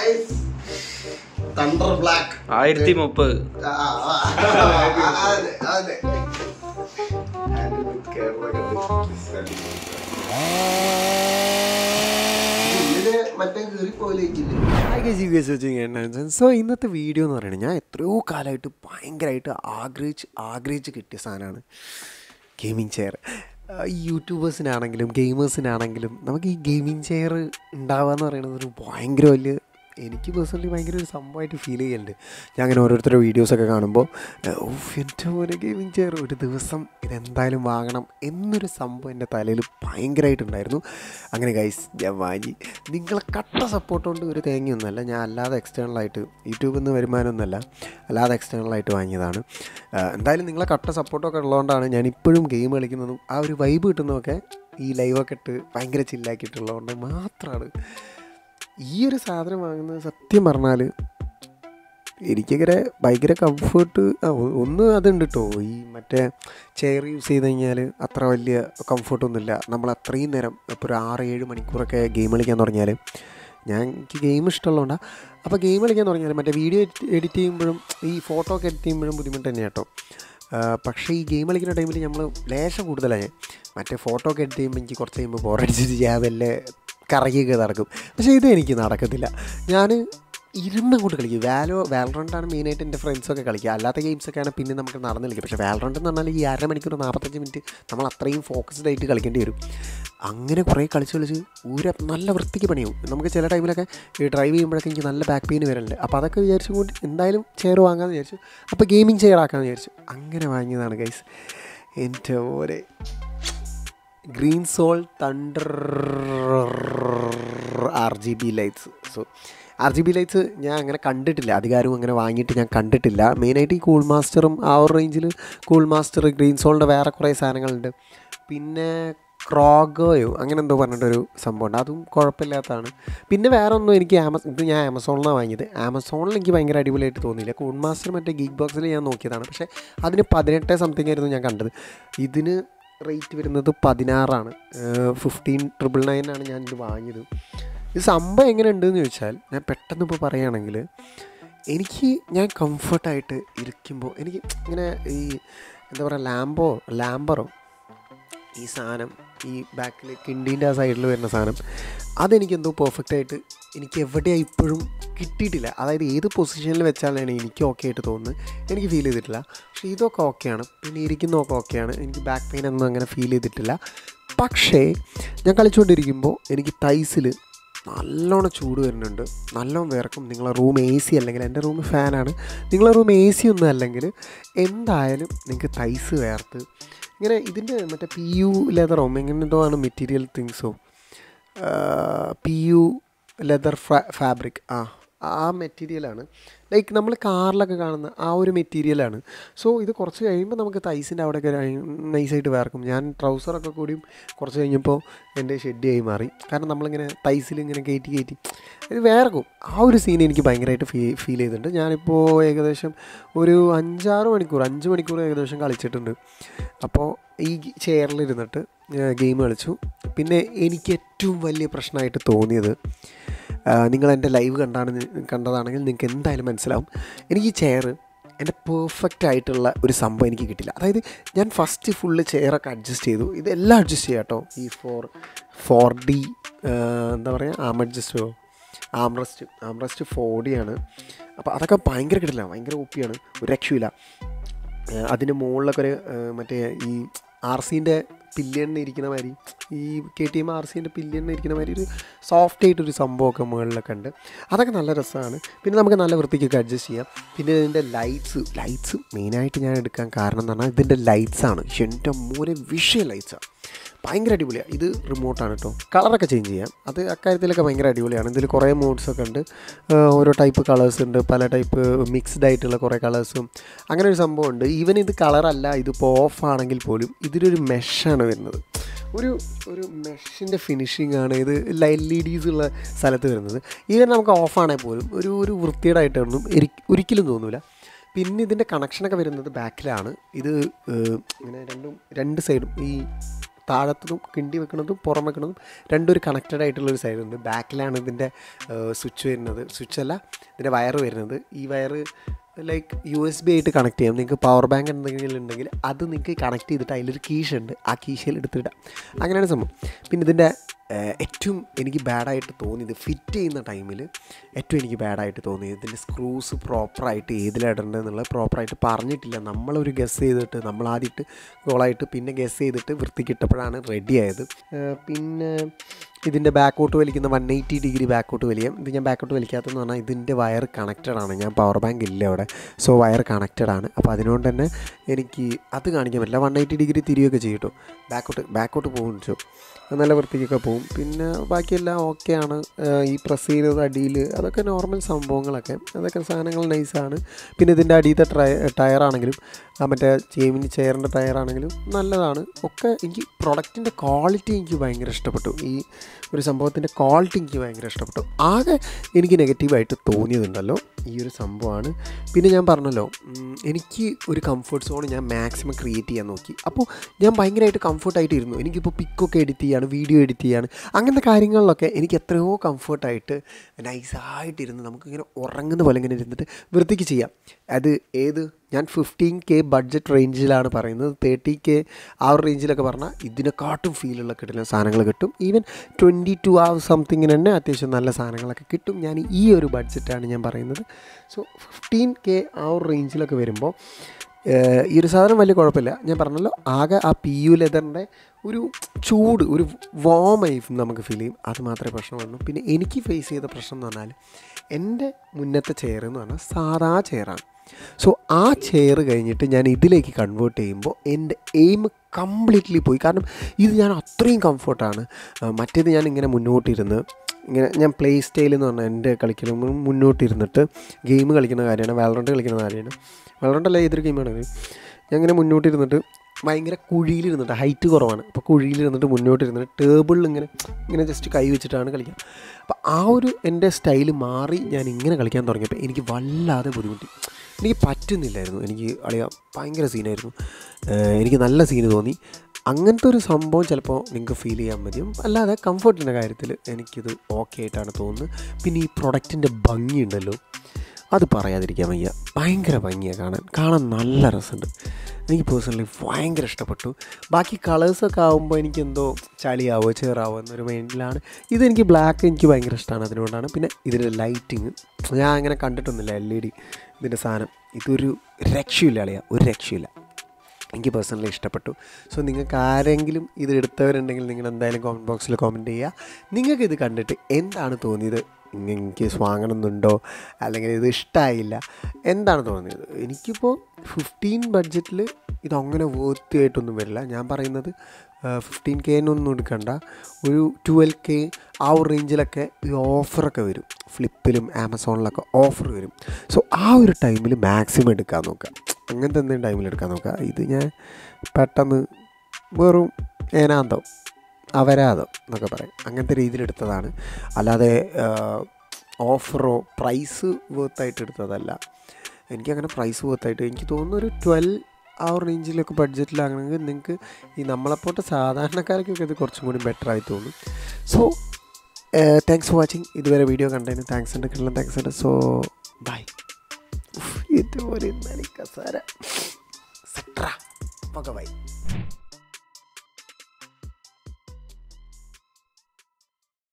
Guys thunder black ആയിരത്തി മുപ്പത് അതെ അതെ Handle with care എന്നൊക്കെ ഉണ്ട്. ഉള്ളില് മറ്റേ കീറിപ്പോയില്ലേ സോ ഇന്നത്തെ വീഡിയോ എന്ന് പറയുന്നത് ഞാൻ എത്രയോ കാലമായിട്ട് ഭയങ്കരമായിട്ട് ആഗ്രഹിച്ച് ആഗ്രഹിച്ച് കിട്ടിയ സാധനമാണ് ഗെയിമിംഗ് ചെയർ യൂട്യൂബേഴ്സിനാണെങ്കിലും ഗെയിമേഴ്സിനാണെങ്കിലും നമുക്ക് ഈ ഗെയിമിംഗ് ചെയർ ഉണ്ടാവുക എന്ന് പറയുന്നത് ഒരു ഭയങ്കര വലിയ എനിക്ക് പേഴ്സണലി ഭയങ്കര ഒരു സംഭവമായിട്ട് ഫീൽ ചെയ്യുന്നുണ്ട് ഞാൻ അങ്ങനെ ഓരോരുത്തരുടെ വീഡിയോസൊക്കെ കാണുമ്പോൾ ഓഫ് എൻ്റെ പോലെ ഗെയിമിംഗ് ചെയർ ഒരു ദിവസം ഇതെന്തായാലും വാങ്ങണം എന്നൊരു സംഭവം എൻ്റെ തലയിൽ ഭയങ്കരമായിട്ടുണ്ടായിരുന്നു അങ്ങനെ ഗൈസ് ഞാൻ വാങ്ങി നിങ്ങളെ കട്ട സപ്പോർട്ട് കൊണ്ട് ഒരു തേങ്ങയൊന്നുമല്ല ഞാൻ അല്ലാതെ എക്സ്റ്റേണലായിട്ട് യൂട്യൂബിൽ നിന്ന് വരുമാനമൊന്നുമല്ല അല്ലാതെ എക്സ്റ്റേണലായിട്ട് വാങ്ങിയതാണ് ആ, എന്തായാലും നിങ്ങളെ കട്ട സപ്പോർട്ടൊക്കെ ഉള്ളതുകൊണ്ടാണ് ഞാൻ ഇപ്പോഴും ഗെയിം കളിക്കുന്നതും ആ ഒരു വൈബ് കിട്ടുന്നതൊക്കെ ഈ ലൈവൊക്കെ ഇട്ട് ഭയങ്കര ചില്ലാക്കിയിട്ടുള്ളതുകൊണ്ട് മാത്രമാണ് ഈ ഒരു സാധനം വാങ്ങുന്നത് സത്യം പറഞ്ഞാൽ എനിക്കിങ്ങനെ ഭയങ്കര കംഫേർട്ട് ഒന്ന് അതുണ്ട് കേട്ടോ ഈ മറ്റേ ചെയർ യൂസ് ചെയ്ത് കഴിഞ്ഞാൽ അത്ര വലിയ കംഫർട്ടൊന്നുമില്ല നമ്മൾ അത്രയും നേരം ഇപ്പോൾ ഒരു ആറ് ഏഴ് മണിക്കൂറൊക്കെ ഗെയിം കളിക്കാൻ തുടങ്ങിയാൽ ഞാൻ എനിക്ക് ഗെയിം ഇഷ്ടമുള്ളതുകൊണ്ടാണ് അപ്പോൾ ഗെയിം കളിക്കാൻ തുടങ്ങിയാൽ മറ്റേ വീഡിയോ എഡിറ്റ് ചെയ്യുമ്പോഴും ഈ ഫോട്ടോ ഒക്കെ എഡിറ്റ് ചെയ്യുമ്പോഴും ബുദ്ധിമുട്ട് തന്നെയാണ് കേട്ടോ ആ, പക്ഷേ ഈ ഗെയിം കളിക്കുന്ന ടൈമിൽ നമ്മൾ ലേശം കൂടുതലാണ് ഞാൻ മറ്റേ ഫോട്ടോ ഒക്കെ എഡിറ്റ് ചെയ്യുമ്പോൾ എനിക്ക് കുറച്ച് കഴിയുമ്പോൾ ബോറടിച്ചിട്ട് ഞാൻ വല്ല കറങ്ങിയൊക്കെ നടക്കും പക്ഷേ ഇത് എനിക്ക് നടക്കത്തില്ല ഞാൻ ഇരുന്ന് കൊണ്ട് കളിക്കും വാലോ വാലറണ്ടാണ് മെയിനായിട്ട് എൻ്റെ ഫ്രണ്ട്സൊക്കെ കളിക്കുക അല്ലാത്ത ഗെയിംസൊക്കെയാണ് പിന്നെ നമുക്ക് നടന്ന് കളിക്കും പക്ഷേ വാലറണ്ട് എന്ന് പറഞ്ഞാൽ ഈ അരമണിക്കൂർ നാൽപ്പത്തഞ്ച് മിനിറ്റ് നമ്മൾ അത്രയും ഫോക്കസ്ഡ് ആയിട്ട് കളിക്കേണ്ടി വരും അങ്ങനെ കുറേ കളിച്ച് കളിച്ച് ഊര നല്ല വൃത്തിക്ക് പണിയാവും നമുക്ക് ചില ടൈമിലൊക്കെ ഈ ഡ്രൈവ് ചെയ്യുമ്പോഴൊക്കെ എനിക്ക് നല്ല ബാക്ക് പെയിൻ വരലുണ്ട് അപ്പോൾ അതൊക്കെ വിചാരിച്ചു കൊണ്ട് എന്തായാലും ചെയർ വാങ്ങാമെന്ന് വിചാരിച്ചു അപ്പോൾ ഗെയിമിംഗ് ചെയർ ആക്കാമെന്ന് വിചാരിച്ചു അങ്ങനെ വാങ്ങിയതാണ് ഗൈസ് എൻ്റെ ഓരെ Green Soul Thunder R G B lights so R G B lights ഞാൻ അങ്ങനെ കണ്ടിട്ടില്ല അധികാരവും അങ്ങനെ വാങ്ങിയിട്ട് ഞാൻ കണ്ടിട്ടില്ല മെയിനായിട്ട് ഈ കൂൾ മാസ്റ്ററും ആ ഒരു റേഞ്ചിൽ കൂൾ മാസ്റ്റർ ഗ്രീൻ സോളിൻ്റെ വേറെ കുറേ സാധനങ്ങളുണ്ട് പിന്നെ ക്രോഗോയോ അങ്ങനെ എന്തോ പറഞ്ഞിട്ടൊരു സംഭവമുണ്ട് അതും കുഴപ്പമില്ലാത്തതാണ് പിന്നെ വേറെ ഒന്നും എനിക്ക് ആമസോൺ ഇത് ഞാൻ ആമസോണിലാണ് വാങ്ങിയത് ആമസോണിൽ എനിക്ക് ഭയങ്കര അടിപൊളിയായിട്ട് തോന്നിയില്ല കൂൾ മാസ്റ്റർ മറ്റേ ഗീഗ് ബോക്സിൽ ഞാൻ നോക്കിയതാണ് പക്ഷേ അതിന് പതിനെട്ട് സംതിങ് ആയിരുന്നു ഞാൻ കണ്ടത് ഇതിന് റേറ്റ് വരുന്നത് പതിനാറാണ് ഫിഫ്റ്റീൻ ട്രിപ്പിൾ നയൻ ആണ് ഞാൻ ഇത് വാങ്ങിയത് ഇത് സംഭവം എങ്ങനെ ഉണ്ടെന്ന് ചോദിച്ചാൽ ഞാൻ പെട്ടെന്ന് ഇപ്പോൾ പറയുകയാണെങ്കിൽ എനിക്ക് ഞാൻ കംഫർട്ടായിട്ട് ഇരിക്കുമ്പോൾ എനിക്ക് ഇങ്ങനെ ഈ എന്താ പറയുക ലാംബോ ലാംബറോ ഈ സാധനം ഈ ബാക്കിൽ കിണ്ടീൻ്റെ ആ സൈഡിൽ വരുന്ന സാധനം അതെനിക്ക് എന്തോ പെർഫെക്റ്റ് ആയിട്ട് എനിക്ക് എവിടെയാണ് ഇപ്പോഴും കിട്ടിയിട്ടില്ല അതായത് ഏത് പൊസിഷനിൽ വെച്ചാലാണ് എനിക്ക് ഓക്കെ ആയിട്ട് തോന്നുന്നത് എനിക്ക് ഫീൽ ചെയ്തിട്ടില്ല പക്ഷേ ഇതൊക്കെ ഓക്കെയാണ് പിന്നെ ഇരിക്കുന്നതൊക്കെ ഓക്കെയാണ് എനിക്ക് ബാക്ക് പെയിൻ ഒന്നും അങ്ങനെ ഫീൽ ചെയ്തിട്ടില്ല പക്ഷേ ഞാൻ കളിച്ചുകൊണ്ടിരിക്കുമ്പോൾ എനിക്ക് തൈസിൽ നല്ലോണം ചൂട് വരുന്നുണ്ട് നല്ലോണം വിറക്കും നിങ്ങളെ റൂം എ സി അല്ലെങ്കിൽ എൻ്റെ റൂം ഫാനാണ് നിങ്ങളെ റൂം എ സി ഒന്നും അല്ലെങ്കിൽ എന്തായാലും നിങ്ങൾക്ക് തൈസ് വേർത്ത് ഇങ്ങനെ ഇതിൻ്റെ മറ്റേ പി യു ലെതറോ എങ്ങനെ എന്തോ ആണ് മെറ്റീരിയൽ തിങ്സോ പി യു ലെതർ ഫാബ്രിക് ആ ആ മെറ്റീരിയലാണ് ലൈക്ക് നമ്മൾ കാറിലൊക്കെ കാണുന്ന ആ ഒരു മെറ്റീരിയലാണ് സോ ഇത് കുറച്ച് കഴിയുമ്പോൾ നമുക്ക് തൈസിൻ്റെ അവിടെയൊക്കെ നൈസായിട്ട് വേർക്കും ഞാൻ ട്രൗസറൊക്കെ കൂടിയും കുറച്ച് കഴിഞ്ഞപ്പോൾ എൻ്റെ ഷെഡിയായി മാറി കാരണം നമ്മളിങ്ങനെ തൈസിൽ ഇങ്ങനെ കയറ്റി കയറ്റി ഇത് വേർക്കും ആ ഒരു സീൻ എനിക്ക് ഭയങ്കരമായിട്ട് ഫീ ഫീൽ ചെയ്തിട്ടുണ്ട് ഞാനിപ്പോൾ ഏകദേശം ഒരു അഞ്ചാറ് മണിക്കൂർ അഞ്ച് മണിക്കൂർ ഏകദേശം കളിച്ചിട്ടുണ്ട് അപ്പോൾ ഈ ചെയറിലിരുന്നിട്ട് ഗെയിം കളിച്ചു പിന്നെ എനിക്ക് ഏറ്റവും വലിയ പ്രശ്നമായിട്ട് തോന്നിയത് നിങ്ങൾ എൻ്റെ ലൈവ് കണ്ടാണ് കണ്ടതാണെങ്കിൽ നിങ്ങൾക്ക് എന്തായാലും മനസ്സിലാവും എനിക്ക് ഈ ചെയർ എൻ്റെ പെർഫെക്റ്റ് ആയിട്ടുള്ള ഒരു സംഭവം എനിക്ക് കിട്ടില്ല അതായത് ഞാൻ ഫസ്റ്റ് ഫുള്ള് ചെയറൊക്കെ അഡ്ജസ്റ്റ് ചെയ്തു ഇതെല്ലാം അഡ്ജസ്റ്റ് ചെയ്യാം കേട്ടോ ഈ ഫോർ ഫോർ ഡി എന്താ പറയുക ആം അഡ്ജസ്റ്റോ ആംറസ്റ്റ് ആംറസ്റ്റ് ഫോർ ഡി ആണ് അപ്പോൾ അതൊക്കെ ഭയങ്കര കിട്ടില്ല ഭയങ്കര ഒപ്പിയാണ് ഒരു രക്ഷയില്ല ഏഹ് അതിന് മുകളിലൊക്കെ ഒരു ഏഹ് മറ്റേ ഈ ആർ സീൻ്റെ പില്ലിയണിന് ഇരിക്കുന്ന മാതിരി ഈ കെ ടി എം ആർ സീൻ്റെ പില്ലിയണിന് ഇരിക്കുന്ന മാതിരി ഒരു സോഫ്റ്റ് ആയിട്ടൊരു സംഭവമൊക്കെ മുകളിലൊക്കെ ഉണ്ട് അതൊക്കെ നല്ല രസമാണ് പിന്നെ നമുക്ക് നല്ല വൃത്തിക്കൊക്കെ അഡ്ജസ്റ്റ് ചെയ്യാം പിന്നെ ഇതിൻ്റെ ലൈറ്റ്സ് ലൈറ്റ്സ് മെയിനായിട്ട് ഞാൻ എടുക്കാൻ കാരണം എന്ന് പറഞ്ഞാൽ ഇതിൻ്റെ ലൈറ്റ്സാണ് എൻ്റെ മൂന്ന് വിഷയ ലൈറ്റ്സാണ് ഭയങ്കര അടിപൊളിയാണ് ഇത് റിമോട്ടാണ് കേട്ടോ കളറൊക്കെ ചേഞ്ച് ചെയ്യാം അത് അക്കാര്യത്തിലൊക്കെ ഭയങ്കര അടിപൊളിയാണ് ഇതിൽ കുറേ മോഡ്സ് ഒക്കെ ഉണ്ട് ഏഹ് ഓരോ ടൈപ്പ് കളേഴ്സ് ഉണ്ട് പല ടൈപ്പ് മിക്സ്ഡ് ആയിട്ടുള്ള കുറേ കളേഴ്സും അങ്ങനെ ഒരു സംഭവം ഉണ്ട് ഈവൻ ഇത് കളറല്ല ഇതിപ്പോൾ ഓഫ് ആണെങ്കിൽ പോലും ഇതിലൊരു മെഷാണ് വരുന്നത് ഒരു ഒരു മെഷിൻ്റെ ഫിനിഷിംഗ് ആണ് ഇത് എൽ ഇ ഡീസ് ഉള്ള സ്ഥലത്ത് വരുന്നത് ഈവൻ നമുക്ക് ഓഫ് ആണെങ്കിൽ പോലും ഒരു ഒരു വൃത്തിയേടായിട്ടൊന്നും എരി- ഒരിക്കലും തോന്നില്ല പിന്നെ ഇതിൻ്റെ കണക്ഷനൊക്കെ വരുന്നത് ബാക്കിലാണ് ഇത് ഏഹ്, ഇങ്ങനെ രണ്ടും രണ്ട് സൈഡും ഈ താഴത്തതും കിണ്ടി വെക്കുന്നതും പുറം വെക്കുന്നതും രണ്ടൊരു കണക്റ്റഡ് ആയിട്ടുള്ളൊരു സൈഡ് ഉണ്ട് ബാക്കിലാണ് ഇതിൻ്റെ സ്വിച്ച് വരുന്നത് സ്വിച്ച് അല്ല ഇതിൻ്റെ വയറ് വരുന്നത് ഈ wire like U S B ആയിട്ട് കണക്ട് ചെയ്യാം നിങ്ങൾക്ക് പവർ ബാങ്ക് എന്തെങ്കിലും ഉണ്ടെങ്കിൽ അത് നിങ്ങൾക്ക് കണക്ട് ചെയ്തിട്ട് അതിലൊരു കീശ ഉണ്ട് ആ കീശയിൽ എടുത്തിടാം അങ്ങനെയാണ് സംഭവം പിന്നെ ഇതിൻ്റെ ഏഹ്, ഏറ്റവും എനിക്ക് ബാഡായിട്ട് തോന്നിയത് ഫിറ്റ് ചെയ്യുന്ന ടൈമിൽ ഏറ്റവും എനിക്ക് ബാഡായിട്ട് തോന്നിയത് ഇതിൻ്റെ സ്ക്രൂസ് പ്രോപ്പറായിട്ട് ഏതിലിടേണ്ടത് എന്നുള്ളത് പ്രോപ്പറായിട്ട് പറഞ്ഞിട്ടില്ല നമ്മളൊരു ഗസ് ചെയ്തിട്ട് നമ്മൾ ആദ്യമായിട്ട് ഗോളായിട്ട് പിന്നെ ഗസ് ചെയ്തിട്ട് വൃത്തിക്കിട്ടപ്പോഴാണ് റെഡി ആയത് ഏഹ്, പിന്നെ ഇതിൻ്റെ ബാക്കോട്ട് വലിക്കുന്ന വൺ എയ്റ്റി ഡിഗ്രി ബാക്കോട്ട് വലിയം ഇത് ഞാൻ ബാക്കോട്ട് വലിക്കാത്തതെന്ന് പറഞ്ഞാൽ ഇതിൻ്റെ വയർ കണക്റ്റഡ് ആണ് ഞാൻ പവർ ബാങ്ക് ഇല്ല അവിടെ സോ വയർ കണക്റ്റഡ് ആണ് അപ്പോൾ അതുകൊണ്ട് തന്നെ എനിക്ക് അത് കാണിക്കാൻ പറ്റില്ല വൺ എയ്റ്റി ഡിഗ്രി തിരിയൊക്കെ ചെയ്യും കേട്ടോ ബാക്കോട്ട് ബാക്കോട്ട് പോകും ചോ നല്ല വൃത്തിക്കൊക്കെ പോകും പിന്നെ ബാക്കിയെല്ലാം ഓക്കെയാണ് ഈ പ്രസ് ചെയ്യുന്നത് അടിയിൽ അതൊക്കെ നോർമൽ സംഭവങ്ങളൊക്കെ അതൊക്കെ സാധനങ്ങൾ നൈസാണ് പിന്നെ ഇതിൻ്റെ അടിയത്തെ ട്രയ ടയറാണെങ്കിലും ആ മറ്റേ ചേമിനി ചെയറിൻ്റെ ടയറാണെങ്കിലും നല്ലതാണ് ഒക്കെ എനിക്ക് പ്രൊഡക്റ്റിൻ്റെ ക്വാളിറ്റി എനിക്ക് ഭയങ്കര ഇഷ്ടപ്പെട്ടു ഈ ഒരു സംഭവത്തിൻ്റെ ക്വാളിറ്റി എനിക്ക് ഭയങ്കര ഇഷ്ടപ്പെട്ടു ആകെ എനിക്ക് നെഗറ്റീവായിട്ട് തോന്നിയതുണ്ടല്ലോ ഈ ഒരു സംഭവമാണ് പിന്നെ ഞാൻ പറഞ്ഞല്ലോ ഉം, എനിക്ക് ഒരു കംഫർട്ട് സോൺ ഞാൻ മാക്സിമം ക്രിയേറ്റ് ചെയ്യാൻ നോക്കി അപ്പോൾ ഞാൻ ഭയങ്കരമായിട്ട് കംഫർട്ടായിട്ട് ഇരുന്നു എനിക്കിപ്പോൾ പിക്കൊക്കെ എഡിറ്റ് ചെയ്യാണ് വീഡിയോ എഡിറ്റ് ചെയ്യാണ് അങ്ങനത്തെ കാര്യങ്ങളിലൊക്കെ എനിക്ക് എത്രയോ കംഫർട്ടായിട്ട് നൈസായിട്ടിരുന്ന് നമുക്കിങ്ങനെ ഉറങ്ങുന്ന പോലെ ഇങ്ങനെ ഇരുന്നിട്ട് വൃത്തിക്ക് ചെയ്യാം അത് ഏത് ഞാൻ ഫിഫ്റ്റീൻ കെ ബഡ്ജറ്റ് റേഞ്ചിലാണ് പറയുന്നത് തേർട്ടി കെ ആ ഒരു റേഞ്ചിലൊക്കെ പറഞ്ഞാൽ ഇതിനെക്കാട്ടും ഫീലുള്ള കിട്ടുന്ന സാധനങ്ങൾ കിട്ടും ഈവൻ ട്വൻറ്റി ടു ആ സംതിങ്ങിന് തന്നെ അത്യാവശ്യം നല്ല സാധനങ്ങളൊക്കെ കിട്ടും ഞാൻ ഈ ഒരു ബഡ്ജറ്റാണ് ഞാൻ പറയുന്നത് സോ ഫിഫ്റ്റീൻ കെ ആ ഒരു റേഞ്ചിലൊക്കെ വരുമ്പോൾ ഏഹ് ഈ ഒരു സാധനം വലിയ കുഴപ്പമില്ല ഞാൻ പറഞ്ഞല്ലോ ആകെ ആ പി യു ലെതറിൻ്റെ ഒരു ചൂട് ഒരു വോമായി നമുക്ക് ഫീൽ ചെയ്യും അത് മാത്രമേ പ്രശ്നം വന്നു പിന്നെ എനിക്ക് ഫേസ് ചെയ്ത പ്രശ്നം എന്ന് പറഞ്ഞാൽ എൻ്റെ മുന്നത്തെ ചെയർ എന്ന് പറഞ്ഞാൽ സാധാ ചെയറാണ് സോ ആ ചെയർ കഴിഞ്ഞിട്ട് ഞാൻ ഇതിലേക്ക് കൺവേർട്ട് ചെയ്യുമ്പോൾ എൻ്റെ എയിം കംപ്ലീറ്റ്ലി പോയി കാരണം ഇത് ഞാൻ അത്രയും കംഫർട്ടാണ് മറ്റേത് ഞാൻ ഇങ്ങനെ മുന്നോട്ടിരുന്ന് ഇങ്ങനെ ഞാൻ പ്ലേ സ്റ്റൈൽ എന്ന് പറഞ്ഞാൽ എൻ്റെ കളിക്കുന്ന മുന്നോട്ടിരുന്നിട്ട് ഗെയിം കളിക്കുന്ന കാര്യമാണ് വാലറണ്ട് കളിക്കുന്ന കാര്യമാണ് വാലറണ്ട് അല്ല ഏതൊരു ഗെയിമാണെങ്കിലും ഞാൻ ഇങ്ങനെ മുന്നോട്ടിരുന്നിട്ട് ഭയങ്കര കുഴിയിലിരുന്നിട്ട് ഹൈറ്റ് കുറവാണ് അപ്പോൾ കുഴിയിലിരുന്നിട്ട് മുന്നോട്ടിരുന്നിട്ട് ടേബിളിൽ ഇങ്ങനെ ഇങ്ങനെ ജസ്റ്റ് കൈ വെച്ചിട്ടാണ് കളിക്കുക അപ്പോൾ ആ ഒരു എൻ്റെ സ്റ്റൈൽ മാറി ഞാൻ ഇങ്ങനെ കളിക്കാൻ തുടങ്ങിയപ്പോൾ എനിക്ക് വല്ലാതെ ബുദ്ധിമുട്ടി എനിക്ക് പറ്റുന്നില്ലായിരുന്നു എനിക്ക് അളിയ ഭയങ്കര സീനായിരുന്നു ഏഹ് എനിക്ക് നല്ല സീന് തോന്നി അങ്ങനത്തെ ഒരു സംഭവം ചിലപ്പോൾ നിങ്ങൾക്ക് ഫീൽ ചെയ്യാൻ മതിയും അല്ലാതെ കംഫർട്ടിൻ്റെ കാര്യത്തിൽ എനിക്കിത് ഓക്കെ ആയിട്ടാണ് തോന്നുന്നത് പിന്നെ ഈ പ്രൊഡക്റ്റിൻ്റെ ഭംഗിയുണ്ടല്ലോ അത് പറയാതിരിക്കാൻ വയ്യ ഭയങ്കര ഭംഗിയാണ് കാണാൻ കാണാൻ നല്ല രസമുണ്ട് എനിക്ക് പേഴ്സണലി ഭയങ്കര ഇഷ്ടപ്പെട്ടു ബാക്കി കളേഴ്സൊക്കെ ആകുമ്പോൾ എനിക്കെന്തോ ചളിയാവോ ചേറാവോ എന്നൊരു മൈൻഡിലാണ് ഇതെനിക്ക് ബ്ലാക്ക് എനിക്ക് ഭയങ്കര ഇഷ്ടമാണ് അതിനുകൊണ്ടാണ് പിന്നെ ഇതിൻ്റെ ലൈറ്റിങ് ഞാൻ അങ്ങനെ കണ്ടിട്ടൊന്നുമില്ല എൽ ഇ ഡി ഇതിൻ്റെ സാധനം ഇതൊരു രക്ഷയില്ല അളിയ ഒരു രക്ഷയില്ല എനിക്ക് പേഴ്സണലി ഇഷ്ടപ്പെട്ടു സോ നിങ്ങൾക്ക് ആരെങ്കിലും ഇത് എടുത്തവരുണ്ടെങ്കിൽ നിങ്ങൾ എന്തായാലും കോമൻറ്റ് ബോക്സിൽ കോമൻറ്റ് ചെയ്യുക നിങ്ങൾക്ക് ഇത് കണ്ടിട്ട് എന്താണ് തോന്നിയത് എനിക്ക് വാങ്ങണമെന്നുണ്ടോ അല്ലെങ്കിൽ ഇത് ഇഷ്ടമായില്ല എന്താണ് തോന്നിയത് എനിക്കിപ്പോൾ ഫിഫ്റ്റീൻ ബഡ്ജറ്റിൽ ഇതങ്ങനെ വൃത്തിയായിട്ടൊന്നും വരില്ല ഞാൻ പറയുന്നത് ഫിഫ്റ്റീൻ കെന്നൊന്നും എടുക്കണ്ട ഒരു ട്വൽവ് കെ ആ ഒരു റേഞ്ചിലൊക്കെ ഈ ഓഫറൊക്കെ വരും ഫ്ലിപ്പിലും ആമസോണിലൊക്കെ ഓഫർ വരും സോ ആ ഒരു ടൈമിൽ മാക്സിമം എടുക്കാൻ നോക്കുക അങ്ങനത്തെ എന്തെങ്കിലും ടൈമിൽ എടുക്കാൻ നോക്കുക ഇത് ഞാൻ പെട്ടെന്ന് വെറും ഏനാന്തം അപരാധം എന്നൊക്കെ പറയും അങ്ങനത്തെ രീതിയിൽ എടുത്തതാണ് അല്ലാതെ ഓഫറോ പ്രൈസ് വേർത്തായിട്ട് എടുത്തതല്ല എനിക്കങ്ങനെ പ്രൈസ് വേർത്തായിട്ട് എനിക്ക് തോന്നുന്നു ഒരു ട്വൽവ് ആ ഒരു റേഞ്ചിലൊക്കെ ബഡ്ജറ്റിലാണെങ്കിൽ നിങ്ങൾക്ക് ഈ നമ്മളെപ്പോട്ട് സാധാരണക്കാർക്കൊക്കെ ഇത് കുറച്ചും കൂടി ബെറ്റർ ആയി തോന്നും സോ താങ്ക്സ് ഫോർ വാച്ചിങ് ഇതുവരെ വീഡിയോ കണ്ടതിന് താങ്ക്സ് ഉണ്ട് കിട്ടുന്ന താങ്ക്സ് ഉണ്ട് സോ ബൈ ഇതുപോലെ കസാര സെട്ര ഒക്കെ ബൈ